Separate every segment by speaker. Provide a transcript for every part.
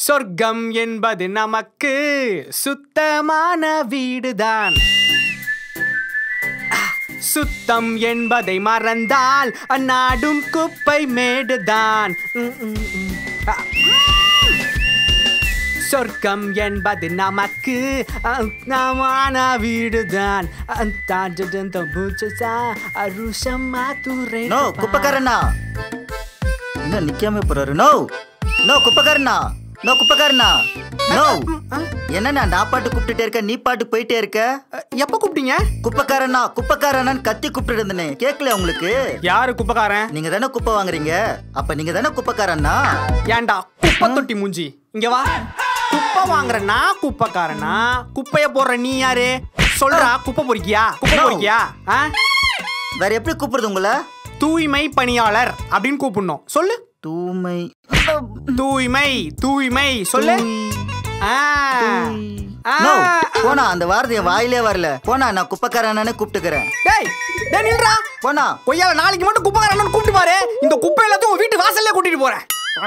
Speaker 1: சொர்க்கம் என்பது நமக்கு சுத்தமான வீடுதான் சுத்தம் என்பதை மறந்தால் அந்நாடும் குப்பை மேடுதான் ம், ம், ம். ஆ. சொர்க்கம் என்பது நமக்கு நமான வீடுதான்
Speaker 2: நோ குப்பக்காரண்ணா என்ன நிக்காம போறாரு நோ நோ குப்பக்காரண்ணா நோ குப்பக்காரண்ணா நோ என்னண்ணா நான் பாட்டு கூப்பிட்டுட்டே இருக்க நீ பாட்டு போயிட்டே இருக்க
Speaker 1: எப்ப கூப்பிட்டீங்க
Speaker 2: குப்பக்காரண்ணா குப்பக்காரண்ணான்னு கத்தி கூப்பிட்டு இருந்தனே கேட்கல உங்களுக்கு
Speaker 1: யாரு குப்பக்காரன்
Speaker 2: நீங்க தானே குப்பை வாங்குறீங்க அப்ப நீங்க தானே குப்பக்காரண்ணா
Speaker 1: ஏன்டா குப்பை தொட்டி மூஞ்சி இங்க வா குப்பை வாங்குற நான் குப்பைக்காரனா குப்பைய போடுற நீ யாரு சொல்றா குப்பை பொறிக்கியா குப்பை
Speaker 2: No.
Speaker 1: பொறிக்கியா ஆ?
Speaker 2: வேற எப்படி கூப்பிடுறது உங்களை
Speaker 1: தூய்மை பணியாளர் அப்படின்னு கூப்பிடணும் சொல்லு
Speaker 2: தூய்மை
Speaker 1: தூய்மை தூய்மை சொல்லு ஆ. ஆ.
Speaker 2: நோ போனா அந்த வார்த்தை என் வாயிலே வரல போனா நான் குப்பக்காரண்ணே கூப்பிட்டுக்கிறேன்
Speaker 1: டேய் டேய் நில்றா
Speaker 2: போனா
Speaker 1: கொய்யால நாளைக்கு மட்டும் குப்பைக்காரன் கூப்பிட்டு பாரு இந்த குப்பை எல்லாத்தையும் உன் வீட்டு வாசல்ல கூட்டிட்டு போறேன்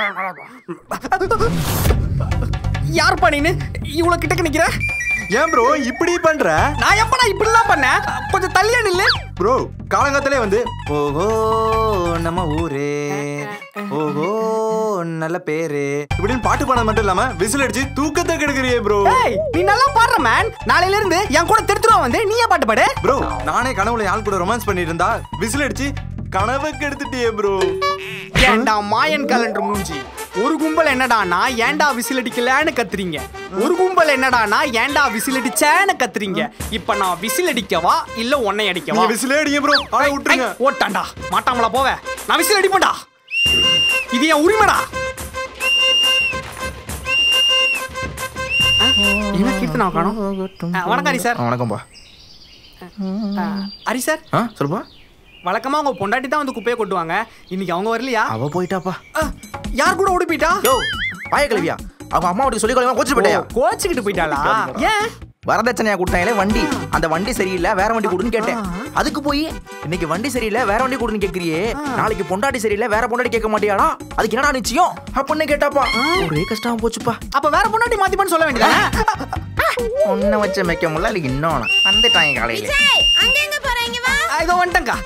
Speaker 1: யார் பண்ணின்னு இவ்வளவு கிட்டக்க நிக்கிற
Speaker 3: ஏன் ப்ரோ இப்படி பண்ற
Speaker 1: நான் எப்படா இப்படிலாம் பண்ணேன் கொஞ்சம் தள்ளியா நில்லு
Speaker 3: ப்ரோ காலங்காத்திலே வந்து ஓஹோ நம்ம ஊரே ஓஹோ நல்ல பேரு இப்படின்னு பாட்டு பாட மட்டும் இல்லாம விசில் அடிச்சு தூக்கத்தை கெடுக்கிறியே ப்ரோ
Speaker 1: ஏய் நீ நல்லா பாடுற மேன் நாளையில இருந்து என் கூட திருத்துருவா வந்து நீயே பாட்டு பாடு
Speaker 3: ப்ரோ நானே கனவுல யாழ் கூட ரொமான்ஸ் பண்ணிட்டு இருந்தா விசில் அடிச்சு கனவை கெடுத்துட்டியே ப்ரோ
Speaker 1: ஏன்டா மாயன் கலண்டர் மூஞ்சி ஒரு கும்பல் என்னடானா ஏன்டா விசில் அடிக்கலன்னு கத்துறீங்க ஒரு கும்பல் என்னடானா ஏன்டா விசில் அடிச்சேன்னு கத்துறீங்க இப்ப நான் விசில் அடிக்கவா இல்ல உன்னை அடிக்கவா
Speaker 3: நீங்க விசிலே அடிங்க ப்ரோ ஆனா விட்டுருங்க
Speaker 1: ஐ, ஓட்டான்டா மாட்டாமலா போவ நான் விசில் அடிப்பேன்டா இது என் உரிமைடா ஆ, என்ன கீர்த்தனா காணோம் ஆ, வணக்கம் ஹரி சார்
Speaker 3: வணக்கம்பா
Speaker 1: ஆ, ஹரி சார்
Speaker 3: ஆ சொல்லுப்பா
Speaker 1: வழக்கமா உங்க பொண்டாட்டி தான் வந்து குப்பையை கொட்டுவாங்க இன்னைக்கு அவங்க வரலையா
Speaker 3: அவ போயிட்டாப்பா
Speaker 1: ஆ, யார் கூட ஓடி போயிட்டா
Speaker 4: யோ பாய கல்வியா அவங்க அம்மா வீட்டுக்கு சொல்லி கொள்ள கோச்சு போயிட்டாயா
Speaker 1: கோச்சுக்கிட்டு போயிட்டாளா ஏன்
Speaker 4: வரதட்சணையா கொடுத்தாங்களே வண்டி அந்த வண்டி சரியில்லை வேற வண்டி கொடுன்னு கேட்டேன் அதுக்கு போய் இன்னைக்கு வண்டி சரியில்லை வேற வண்டி கொடுன்னு கேக்குறியே நாளைக்கு பொண்டாட்டி சரியில்லை வேற பொண்டாட்டி கேட்க மாட்டியாடா அதுக்கு என்னடா நிச்சயம் அப்படின்னு கேட்டாப்பா ஒரே கஷ்டமா போச்சுப்பா
Speaker 1: அப்ப வேற பொண்டாட்டி மாத்திப்பான்னு சொல்ல வேண்டியதானே
Speaker 4: ஒன்ன வச்ச வைக்க முடியல அதுக்கு இன்னும் வந்துட்டாங்க காலையில
Speaker 5: விஜய் அங்க எங்க போறீங்க வா
Speaker 1: ஆ, இதோ வந்துட்டேங்க்கா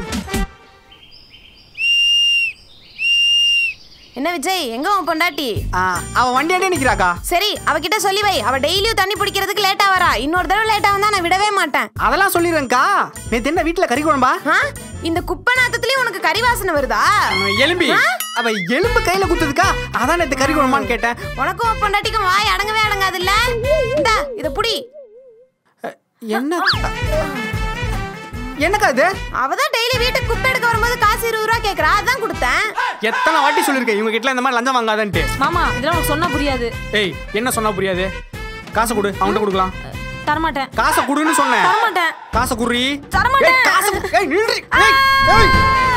Speaker 5: என்ன விஜய் எங்க உன் பொண்டாட்டி
Speaker 1: ஆ, அவ வண்டி அடியே நிக்கிறாக்கா
Speaker 5: சரி அவகிட்ட சொல்லி வை அவ டெய்லியும் தண்ணி பிடிக்கிறதுக்கு லேட்டா வரா இன்னொரு தடவை லேட்டா வந்தா நான் விடவே மாட்டேன்
Speaker 1: அதெல்லாம் சொல்லிடுறேன்க்கா நேத்து என்ன வீட்டுல கறி குழம்பா
Speaker 5: ஆ? இந்த குப்பை நாத்தத்துலயும் உனக்கு கறி வாசனை வருதா
Speaker 1: எலும்பி அவ எலும்பு கையில குத்துதுக்கா அதான் நேத்து கறி குழம்பான்னு கேட்டேன்
Speaker 5: உனக்கும் உன் பொண்டாட்டிக்கும் வாய் அடங்கவே அடங்காதுல்ல இந்தா இத புடி
Speaker 1: என்ன என்னக்கா இது
Speaker 5: அவதான் டெய்லி வீட்டுக்கு குப்பை எடுக்க வரும்போது காசு இருபது ரூபா கேக்குறா அதான் கொடுத்தேன்
Speaker 1: எத்தனை வாட்டி சொல்லிருக்கேன் இவங்க கிட்ட இந்த மாதிரி லஞ்சம் வாங்காதன்ட்டு
Speaker 6: மாமா இதெல்லாம் உனக்கு சொன்னா புரியாது
Speaker 1: ஏய் என்ன சொன்னா புரியாது காசை கொடு அவன்கிட்ட கொடுக்கலாம்
Speaker 6: தரமாட்டேன்
Speaker 1: காசை குடுன்னு சொன்னேன்
Speaker 6: தரமாட்டேன்
Speaker 1: காசை குடுறி
Speaker 6: தரமாட்டேன்.
Speaker 1: ஏய், காசை கு- ஏய் நில்றி ஏய் ஏய்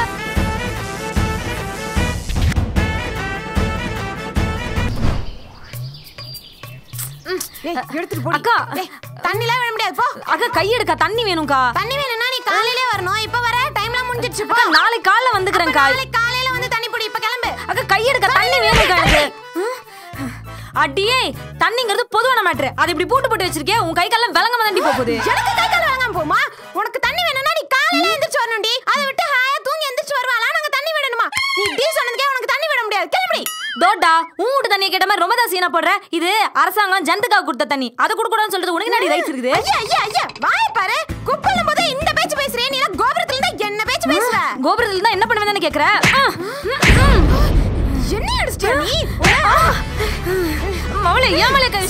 Speaker 5: எடுத்துட்டு போடி
Speaker 6: அக்கா
Speaker 5: தண்ணிலாம் விட முடியாது போ
Speaker 6: அக்கா கையெடுக்கா தண்ணி வேணும்க்கா
Speaker 5: தண்ணி வேணும்னா நீ காலையிலே வரணும் இப்ப வர டைம்லாம் முடிஞ்சிருச்சு போ
Speaker 6: அக்கா நாளைக்கு காலைல வந்துக்கிறேன்க்கா
Speaker 5: நாளைக்கு காலையில வந்து தண்ணி பிடி இப்ப கிளம்பு
Speaker 6: அக்கா கையெடுக்க தண்ணி வேணும்க்கா எனக்கு அடியே தண்ணிங்கிறது பொதுவான மேட்ரு அது இப்படி பூட்டு போட்டு வச்சிருக்கே உன் கை காலம் விளங்காம தாண்டி போகுது
Speaker 5: எனக்கு கை கால் வாங்காம போமா உனக்கு தண்ணி வேணும்னா நீ காலையில எந்திரிச்சு வரணும்டி அதை விட்டு ஹாயா தூங்கி எந்திரிச்சு வருவாளா நாங்க தண்ணி விடணுமா நீ டீ சொன்னதுக்கே உனக்கு தண்ணி விட முடியாது கிளம்பி
Speaker 6: தோட்டா உன் வீட்டு தண்ணியை கேட்ட மாதிரி ரொம்ப தான் சீனா போடுற இது அரசாங்கம் ஜனத்துக்காக கொடுத்த தண்ணி அதை கொடுக்கூடாதுன்னு சொல்றது உனக்கு என்ன ரைட்ஸ் இருக்குது
Speaker 5: ஐயா ஐயா ஐயா வாய பாரு குப்பல்லும் போது இந்த பேச்சு பேசுறே நீ எல்லாம் கோபுரத்துல இருந்தா என்ன பேச்சு பேசுற
Speaker 6: கோபுரத்துல இருந்தா என்ன பண்ணுவேன்னு கேக்குற
Speaker 5: என்ன அடிச்சிட்டியா நீ
Speaker 6: மவளே ஏமலே கை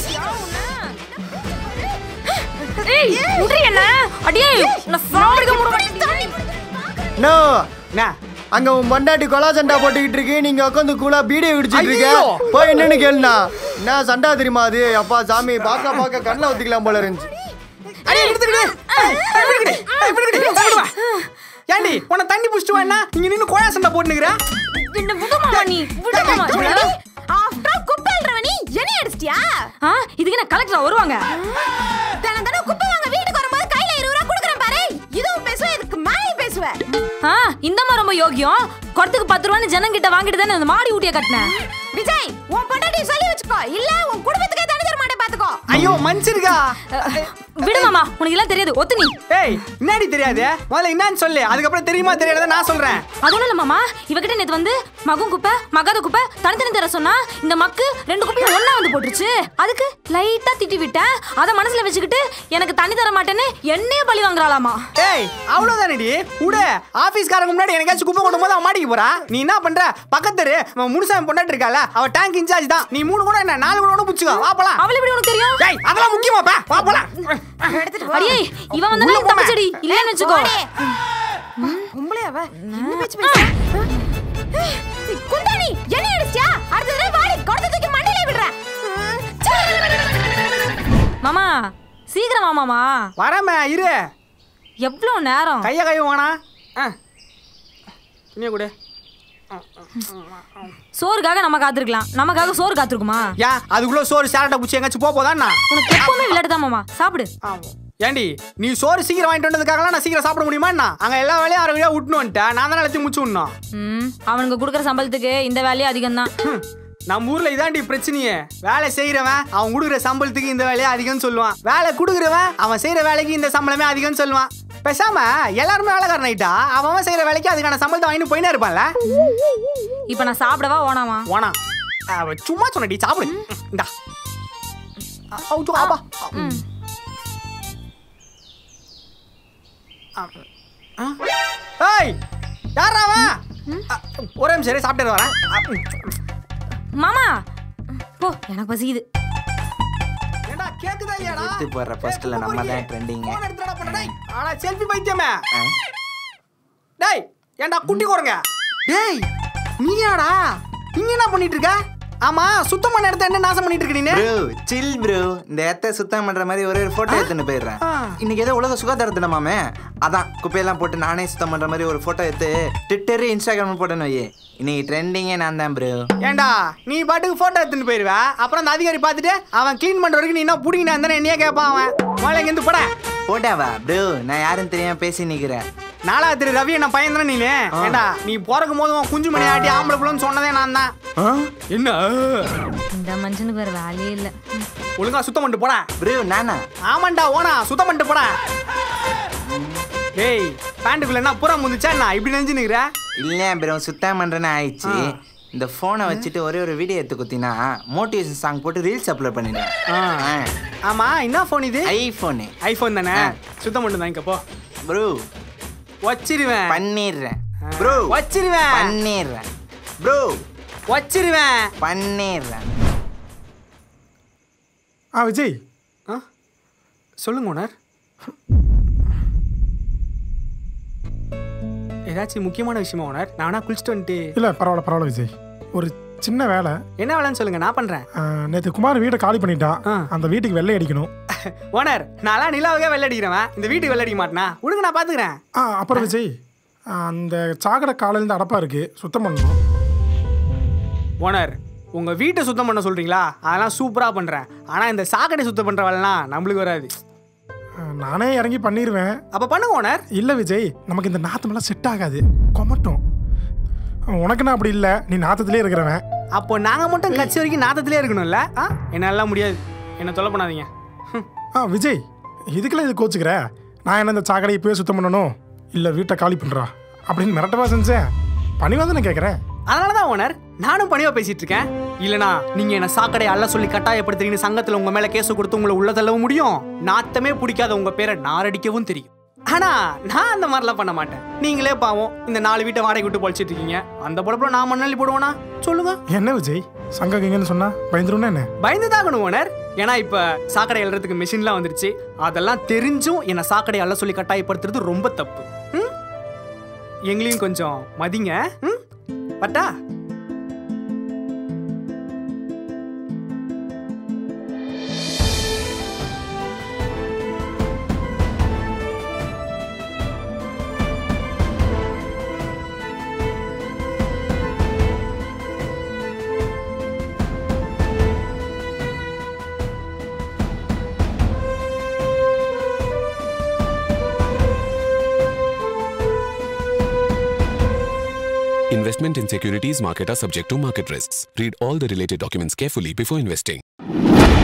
Speaker 6: ஏய் உட்ரி என்ன அடியே நான் சாவடிக்க முடியும்
Speaker 7: நோ
Speaker 1: என்ன
Speaker 7: அங்க உன் பொண்டாட்டி கொலா சண்டா போட்டுக்கிட்டு இருக்கு நீங்க உட்காந்து கூலா பீடியை குடிச்சிட்டு இருக்க
Speaker 1: ஐயோ!
Speaker 7: போய் என்னன்னு கேளுண்ணா என்ன சண்டா தெரியுமா அது அப்பா சாமி பார்க்க பார்க்க கண்ணில் ஊத்திக்கலாம் போல இருந்துச்சு
Speaker 1: அடே எடுத்துக்கிடு ஏய், எடுத்துக்கிடு. ஏய், எடுத்துக்கிடு. எடுத்துக்கிடு வா. ஏண்டி உன்னை தண்ணி புடிச்சிட்டு வாண்ணா இங்க நின்னு கோயா சண்டை போட்டுனுக்குற
Speaker 6: என்ன விடுமாமா நீ விடுமாமா
Speaker 5: ஆஃப்டர் குப்பல்றவ நீ என்ன அடிச்சிட்டியா
Speaker 6: ஆ இதுக்கு என்ன கலெக்டர் வருவாங்க
Speaker 5: தினம் தினம் குப்பை வாங்க வீட்டுக்கு வரும்போது கையில இருபது ரூபா கொடுக்குறேன் பாரு இதுவும் பேசுவேன் இதுக்கு மேலே பேசுவேன்
Speaker 6: ஆ இந்தம்மா ரொம்ப யோகியம் குடத்துக்கு பத்து ரூபான்னு ஜனங்கிட்ட வாங்கிட்டு தானே இந்த மாடி ஊட்டிய கட்டினேன்
Speaker 5: விஜய் உன் பொண்டாட்டி சொல்லி வச்சுக்கோ இல்ல உன் குடும்பத்துக்கே தனி தர மாட்டேன் பாத்துக்கோ
Speaker 1: ஐயோ மன்னிச்சிருக்கா
Speaker 6: விடு மாமா உனக்கு எல்லாம் தெரியாது ஒத்து நீ
Speaker 1: ஏய் என்னடி தெரியாது முதல்ல என்னன்னு சொல்லு அதுக்கப்புறம் தெரியுமா தெரியாத நான் சொல்றேன்
Speaker 6: அது ஒண்ணும் இல்ல மாமா இவகிட்ட நேத்து வந்து மகும் குப்பை மகாத குப்பை தனித்தனி தர சொன்னா இந்த மக்கு ரெண்டு குப்பையும் ஒண்ணா வந்து போட்டுருச்சு அதுக்கு லைட்டா திட்டி விட்டேன் அத மனசுல வச்சுக்கிட்டு எனக்கு தண்ணி தர மாட்டேன்னு என்னையே பழி வாங்குறாளாமா
Speaker 1: ஏய் அவ்வளவுதானடி விடு ஆபீஸ்காரங்க முன்னாடி எனக்காச்சும் குப்பை கொண்டு போது அவன் மாட்டிக்க போறா நீ என்ன பண்ற பக்கத்து முனுசாமி பொண்டாட்டி இருக்கால அவ டேங்க் இன்சார்ஜ் தான் நீ மூணு கூட என்ன நாலு கூட புடிச்சுக்கோ வா போலாம்
Speaker 6: அவளை எப்படி உனக்கு தெரியும்
Speaker 1: ஏய் அதெல்லாம் முக்கியமாப்பா வா போலாம்
Speaker 5: எடுத்துட்டு போ.
Speaker 6: அடியே இவன் வந்து
Speaker 1: உள்ள
Speaker 6: எனக்கு தப்பிச்சடி இல்லைன்னு வச்சுக்கோ
Speaker 5: போடி. உம்பளே அவ என்ன பேச்சு பேசுற குந்தாணி என்ன அடிச்சியா அடுத்த தடவை வாடி கொடுத்து தூக்கி மண்ணிலே விடுறேன்
Speaker 6: மாமா சீக்கிரம் மாமாமா
Speaker 1: வரமே இரு
Speaker 6: எவ்வளவு நேரம்
Speaker 1: கைய கை வேணா நீ கூட
Speaker 6: சோறுக்காக நம்ம காத்திருக்கலாம் நமக்காக சோறு காத்திருக்குமா
Speaker 1: ஏன் அதுக்குள்ள சோறு சேரட்டை பூச்சி எங்காச்சும் போக போதான்னா
Speaker 6: உனக்கு எப்பவுமே விளையாட்டு தான் மாமா சாப்பிடு
Speaker 1: ஏண்டி நீ சோறு சீக்கிரம் வாங்கிட்டு வந்ததுக்காகலாம் நான் சீக்கிரம் சாப்பிட முடியுமா என்ன அங்க எல்லா வேலையும் அரை வழியா விட்டுன்னு வந்துட்டேன் நான் தானே எல்லாத்தையும் முடிச்சு விடணும்
Speaker 6: ம் அவனுக்கு கொடுக்குற சம்பளத்துக்கு இந்த வேலையே அதிகம் தான்
Speaker 1: ஹம், நம்ம ஊர்ல இதாண்டி பிரச்சனையே வேலை செய்யறவன் அவன் கொடுக்குற சம்பளத்துக்கு இந்த வேலையே அதிகம்னு சொல்லுவான் வேலை கொடுக்குறவன் அவன் செய்யற வேலைக்கு இந்த சம்பளமே அதிகம்னு சொல்லுவான் பேசாம எல்லாருமே வேலைக்காரன் ஆயிட்டா அவன் அவன் செய்யற வேலைக்கு அதுக்கான சம்பளத்தை வாங்கிட்டு போயினே இருப்பான்ல
Speaker 6: இப்போ நான் சாப்பிடவா ஓனாமா
Speaker 1: ஓனா அவ சும்மா சொன்னடி சாப்பிடு இந்தா அவுச்சு, ஆப்பா.
Speaker 6: ம்
Speaker 1: ஆ? ஏய் யாரா அவன் அ, ஒரே நிமிஷம் இரு, சாப்பிட்டு வரேன் அ,
Speaker 6: மாமா போ எனக்கு பசிக்குது
Speaker 1: ஏண்டா கேக்குதா இல்லையாடா
Speaker 4: எடுத்து போடுற first ல நம்ம தான் trending.
Speaker 1: போன் எடுத்துடா போடா, டேய். ஆனா செல்ஃபி பைத்தியமே டேய் ஏன்டா குட்டி குரங்க டேய் நீயாடா நீங்க என்ன பண்ணிட்டு இருக்க ஆமா சுத்தம் பண்ண இடத்த என்ன நாசம் பண்ணிட்டு இருக்க நீ
Speaker 4: ப்ரோ சில் ப்ரோ இந்த இடத்த சுத்தம் பண்ற மாதிரி ஒரே ஒரு போட்டோ எடுத்துன்னு போயிடுறேன்
Speaker 1: ஆ.
Speaker 4: இன்னைக்கு ஏதோ உலக சுகாதார தினமாமே அதான் குப்பையெல்லாம் போட்டு நானே சுத்தம் பண்ற மாதிரி ஒரு போட்டோ எடுத்து ட்விட்டர் இன்ஸ்டாகிராம் போட்டேன்னு வை இன்னைக்கு ட்ரெண்டிங்கே நான் தான் ப்ரோ
Speaker 1: ஏண்டா நீ பாட்டுக்கு போட்டோ எடுத்துட்டு போயிருவ அப்புறம் அந்த அதிகாரி பார்த்துட்டு அவன் க்ளீன் பண்ற வரைக்கும் நீ என்ன புடிங்கினா இருந்தா என்னையே கேட்பான் அவன் முதல்ல இங்க இருந்து போட
Speaker 4: போட்டாவா ப்ரோ நான் யாரும் தெரியாம பேசி நிக்கிறேன்
Speaker 1: நாளா திரு ரவி என்ன பையன் தானே நீனே ஏண்டா நீ பிறக்கும் போது உன் குஞ்சு மணி ஆட்டி ஆம்பளை புள்ளன்னு சொன்னதே நான் தான் என்ன
Speaker 6: இந்த மனுஷனுக்கு வேற வேலையே இல்லை
Speaker 1: ஒழுங்கா சுத்தம் பண்ணிட்டு போடா
Speaker 4: ப்ரோ நானா
Speaker 1: ஆமாண்டா ஓனா சுத்தம் பண்ணிட்டு போடா டேய் பேண்ட்டுக்குள்ள என்ன புறம் முந்துச்சா நான் இப்படி நினைச்சு நிக்கிற
Speaker 4: இல்லையா ப்ரோ சுத்தம் பண்றேன்னு ஆயிடுச்சு இந்த போனை வச்சுட்டு ஒரே ஒரு வீடியோ எடுத்து குத்தினா மோட்டிவேஷன் சாங் போட்டு ரீல்ஸ் அப்லோட் பண்ணிடுவேன்
Speaker 1: ஆமா என்ன ஃபோன் இது
Speaker 4: ஐபோனு
Speaker 1: ஐபோன் தானே சுத்தம் பண்ணிட்டு தான் போ
Speaker 4: ப்ரோ
Speaker 1: வச்சிருவேன்
Speaker 4: பண்ணிடுறேன் ப்ரோ
Speaker 1: வச்சிருவேன்
Speaker 4: பண்ணிடுறேன் ப்ரோ
Speaker 1: வச்சிருவேன்
Speaker 4: பண்ணிடுறேன்
Speaker 8: ஆ விஜய்
Speaker 1: ஆ? சொல்லுங்க ஓனர் ஏதாச்சும் முக்கியமான விஷயமா ஓனர் நானா குளிச்சுட்டு வந்துட்டு
Speaker 8: இல்லை பரவாயில்ல பரவாயில்ல விஜய் ஒரு சின்ன வேலை
Speaker 1: என்ன வேலைன்னு சொல்லுங்க நான் பண்றேன்
Speaker 8: நேற்று குமார் வீடை காலி பண்ணிட்டான்
Speaker 1: ஆ.
Speaker 8: அந்த வீட்டுக்கு வெள்ளை அடிக்கணும்
Speaker 1: ஓனர் நான்லாம் நிலாவுக்கே வெள்ளை அடிக்கிறவன் இந்த வீட்டுக்கு வெள்ளை அடிக்க மாட்டேனா விடுங்க நான் பாத்துக்கிறேன்
Speaker 8: ஆ அப்புறம் விஜய் ஆ, அந்த சாக்கடை காலையிலேருந்து அடப்பா இருக்கு சுத்தம் பண்ணணும்
Speaker 1: ஓனர் உங்க வீட்டை சுத்தம் பண்ண சொல்றீங்களா அதெல்லாம் சூப்பரா பண்றேன் ஆனா இந்த சாக்கடை சுத்தம் பண்ற வேலைலாம் நம்மளுக்கு வராது
Speaker 8: ஆ, நானே இறங்கி பண்ணிடுவேன்
Speaker 1: அப்ப பண்ணுங்க ஓனர்
Speaker 8: இல்லை விஜய் நமக்கு இந்த நாத்தமெல்லாம் செட் ஆகாது கொமட்டும் உனக்குன்னா அப்படி இல்லை நீ நாத்தத்திலே இருக்கிறவன்
Speaker 1: அப்போ நாங்க மட்டும் கட்சி வரைக்கும் நாத்தத்திலே இருக்கணும்ல ஆ என்னால முடியாது என்ன தொல்லை பண்ணாதீங்க ஹம்.
Speaker 8: ஆ விஜய் இதுக்கெல்லாம் இது கோச்சுக்கிற நான் என்ன இந்த சாக்கடை இப்போயே சுத்தம் பண்ணணும் இல்லை வீட்டை காலி பண்ணுறா அப்படின்னு மிரட்டவா செஞ்சேன் பணிவா தானே கேட்குறேன்
Speaker 1: அதனாலதான் ஓனர் நானும் பணிவா பேசிட்டு இருக்கேன் இல்லனா நீங்க என்ன சாக்கடை அல்ல சொல்லி கட்டாயப்படுத்துறீங்கன்னு சங்கத்துல உங்க மேல கேஸ் கொடுத்து உங்களை உள்ள தள்ளவும் முடியும் நாத்தமே பிடிக்காத உங்க பேரை நாரடிக்கவும் தெரியும் ஆனா நான் அந்த மாதிரிலாம் பண்ண மாட்டேன் நீங்களே பாவம் இந்த நாலு வீட்டை வாடகை விட்டு பொழிச்சிட்டு இருக்கீங்க அந்த பொழப்புல நான் மண்ணள்ளி போடுவேனா சொல்லுங்க
Speaker 8: என்ன விஜய் சங்கம் எங்கன்னு சொன்னா பயந்துருன்னா என்ன
Speaker 1: பயந்து தாகணும் ஓனர் ஏன்னா இப்ப சாக்கடை அள்ளுறதுக்கு மிஷின்லாம் வந்துருச்சு அதெல்லாம் தெரிஞ்சும் என்ன சாக்கடை அள்ள சொல்லி கட்டாயப்படுத்துறது ரொம்ப தப்பு ம்? எங்களையும் கொஞ்சம் மதிங்க ம்? பட்டா
Speaker 9: securities market are subject to market risks. Read all the related documents carefully before investing.